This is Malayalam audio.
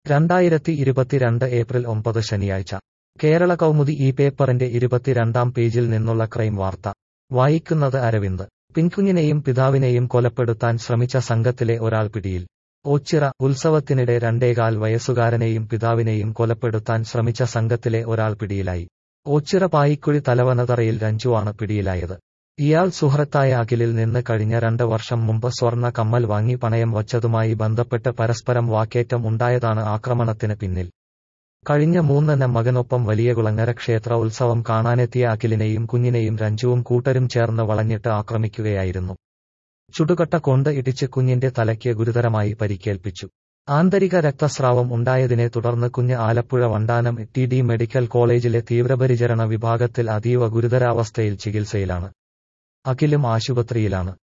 രണ്ടായിരത്തി ഇരുപത്തിരണ്ട് ഏപ്രിൽ ഒമ്പത് ശനിയാഴ്ച കേരള കൗമുദി ഈ പേപ്പറിന്റെ ഇരുപത്തിരണ്ടാം പേജിൽ നിന്നുള്ള ക്രൈം വാർത്ത വായിക്കുന്നത് അരവിന്ദ് പിൻകുഞ്ഞിനെയും പിതാവിനെയും കൊലപ്പെടുത്താൻ ശ്രമിച്ച സംഘത്തിലെ ഒരാൾ പിടിയിൽ ഓച്ചിറ ഉത്സവത്തിനിടെ രണ്ടേകാൽ വയസ്സുകാരനെയും പിതാവിനെയും കൊലപ്പെടുത്താൻ ശ്രമിച്ച സംഘത്തിലെ ഒരാൾ പിടിയിലായി ഓച്ചിറ പായിക്കുഴി തലവനതറയിൽ രഞ്ജുവാണ് പിടിയിലായത് ഇയാൾ സുഹൃത്തായ അഖിലിൽ നിന്ന് കഴിഞ്ഞ രണ്ട് വർഷം മുമ്പ് സ്വർണ്ണ കമ്മൽ വാങ്ങി പണയം വച്ചതുമായി ബന്ധപ്പെട്ട് പരസ്പരം വാക്കേറ്റം ഉണ്ടായതാണ് ആക്രമണത്തിന് പിന്നിൽ കഴിഞ്ഞ മൂന്നിന് മകനൊപ്പം വലിയകുളങ്ങര ക്ഷേത്ര ഉത്സവം കാണാനെത്തിയ അഖിലിനെയും കുഞ്ഞിനെയും രഞ്ജുവും കൂട്ടരും ചേർന്ന് വളഞ്ഞിട്ട് ആക്രമിക്കുകയായിരുന്നു ചുടുകട്ട കൊണ്ട് ഇടിച്ച് കുഞ്ഞിന്റെ തലയ്ക്ക് ഗുരുതരമായി പരിക്കേൽപ്പിച്ചു ആന്തരിക രക്തസ്രാവം ഉണ്ടായതിനെ തുടർന്ന് കുഞ്ഞ് Alappuzha Vandanam T D medical കോളേജിലെ തീവ്രപരിചരണ വിഭാഗത്തിൽ അതീവ ഗുരുതരാവസ്ഥയിൽ ചികിത്സയിലാണ് അഖിലും ആശുപത്രിയിലാണ്